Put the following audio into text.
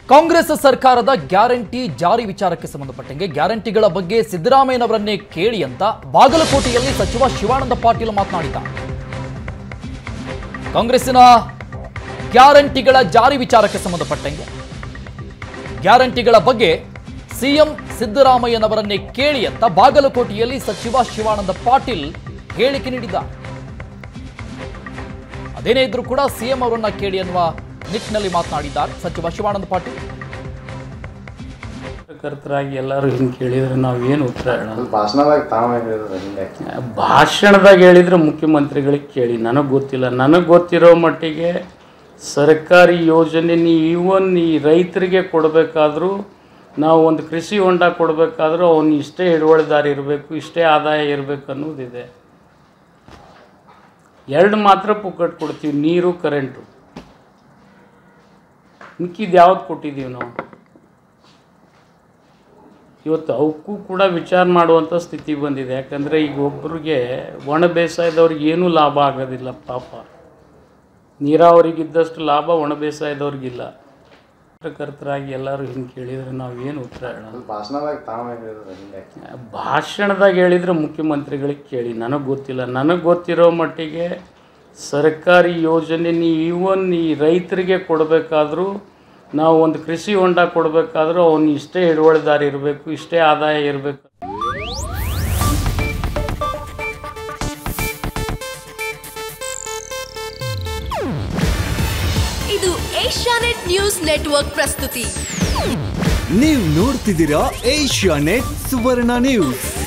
ಕಾಂಗ್ರೆಸ್ ಸರ್ಕಾರದ ಗ್ಯಾರಂಟಿ ಜಾರಿ ವಿಚಾರಕ್ಕೆ ಸಂಬಂಧಪಟ್ಟಂಗೆ ಗ್ಯಾರಂಟಿಗಳ ಬಗ್ಗೆ ಸಿದ್ದರಾಮಯ್ಯನವರನ್ನೇ ಕೇಳಿ ಅಂತ ಬಾಗಲಕೋಟೆಯಲ್ಲಿ ಸಚಿವ ಶಿವಾನಂದ ಪಾಟೀಲ್ ಮಾತನಾಡಿದ್ದಾರೆ ಕಾಂಗ್ರೆಸ್ಸಿನ ಗ್ಯಾರಂಟಿಗಳ ಜಾರಿ ವಿಚಾರಕ್ಕೆ ಸಂಬಂಧಪಟ್ಟಂಗೆ ಗ್ಯಾರಂಟಿಗಳ ಬಗ್ಗೆ ಸಿಎಂ ಸಿದ್ದರಾಮಯ್ಯನವರನ್ನೇ ಕೇಳಿ ಅಂತ ಬಾಗಲಕೋಟೆಯಲ್ಲಿ ಸಚಿವ ಶಿವಾನಂದ ಪಾಟೀಲ್ ಹೇಳಿಕೆ ನೀಡಿದ್ದಾರೆ ಅದೇನೇ ಇದ್ರೂ ಕೂಡ ಸಿಎಂ ಅವರನ್ನ ಕೇಳಿ ಅನ್ನುವ ನಿಟ್ಟಿನಲ್ಲಿ ಮಾತನಾಡಿದ್ದಾರೆ ಸಚಿವ ಶಿವಾನಂದ ಪಾಟೀಲ್ ಪತ್ರಕರ್ತರಾಗಿ ಎಲ್ಲರೂ ಹಿಂಗೆ ಕೇಳಿದ್ರೆ ನಾವೇನು ಉತ್ತರ ಹೇಳೋಣ ಭಾಷಣದಾಗ ತಾವ ಹೇಳಿದ್ರೆ ಹಿಂಗೆ ಭಾಷಣದಾಗ ಹೇಳಿದ್ರೆ ಮುಖ್ಯಮಂತ್ರಿಗಳಿಗೆ ಕೇಳಿ ನನಗೆ ಗೊತ್ತಿಲ್ಲ ನನಗೆ ಗೊತ್ತಿರೋ ಮಟ್ಟಿಗೆ ಸರ್ಕಾರಿ ಯೋಜನೆ ನೀವು ಈವನ್ ಈ ರೈತರಿಗೆ ಕೊಡಬೇಕಾದ್ರೂ ನಾವು ಒಂದು ಕೃಷಿ ಹೊಂಡ ಕೊಡಬೇಕಾದ್ರೂ ಅವನು ಇಷ್ಟೇ ಹಿಡುವಳಿದಾರ ಇರಬೇಕು ಇಷ್ಟೇ ಆದಾಯ ಇರಬೇಕು ಅನ್ನೋದಿದೆ ಎರಡು ಮಾತ್ರ ಪುಕ್ಕಟ್ ಕೊಡ್ತೀವಿ ನೀರು ಕರೆಂಟು ಮಿಕ್ಕಿದ್ದು ಯಾವ್ದು ಕೊಟ್ಟಿದ್ದೀವಿ ನಾವು ಇವತ್ತು ಅವಕ್ಕೂ ಕೂಡ ವಿಚಾರ ಮಾಡುವಂಥ ಸ್ಥಿತಿ ಬಂದಿದೆ ಯಾಕಂದರೆ ಈಗ ಒಬ್ಬರಿಗೆ ಒಣ ಬೇಸಾಯದವ್ರಿಗೆ ಏನೂ ಲಾಭ ಆಗೋದಿಲ್ಲ ಪಾಪ ನೀರಾವರಿಗಿದ್ದಷ್ಟು ಲಾಭ ಒಣ ಬೇಸಾಯದವ್ರಿಗಿಲ್ಲ ಪತ್ರಕರ್ತರಾಗಿ ಎಲ್ಲರೂ ಹಿಂಗೆ ಕೇಳಿದರೆ ನಾವೇನು ಉತ್ತರ ಹೇಳೋಣ ಭಾಷಣದಾಗ ತಾವ ಹೇಳಿದ್ರೆ ಹಿಂಗೆ ಭಾಷಣದಾಗ ಹೇಳಿದರೆ ಮುಖ್ಯಮಂತ್ರಿಗಳಿಗೆ ಕೇಳಿ ನನಗೆ ಗೊತ್ತಿಲ್ಲ ನನಗೆ ಗೊತ್ತಿರೋ ಮಟ್ಟಿಗೆ ಸರ್ಕಾರಿ ಯೋಜನೆ ನೀವು ಈವನ್ ಈ ರೈತರಿಗೆ ಕೊಡಬೇಕಾದ್ರೂ ನಾವು ಒಂದು ಕೃಷಿ ಹೊಂಡ ಕೊಡಬೇಕಾದ್ರೂ ಅವನು ಇಷ್ಟೇ ಹಿಡುವಳಿದಾರ ಇರಬೇಕು ಇಷ್ಟೇ ಆದಾಯ ಇರಬೇಕು ಇದು ಏಷ್ಯಾನೆಟ್ ನ್ಯೂಸ್ ನೆಟ್ವರ್ಕ್ ಪ್ರಸ್ತುತಿ ನೀವು ನೋಡ್ತಿದ್ದೀರಾ ಏಷ್ಯಾ ನೆಟ್ ಸುವರ್ಣ ನ್ಯೂಸ್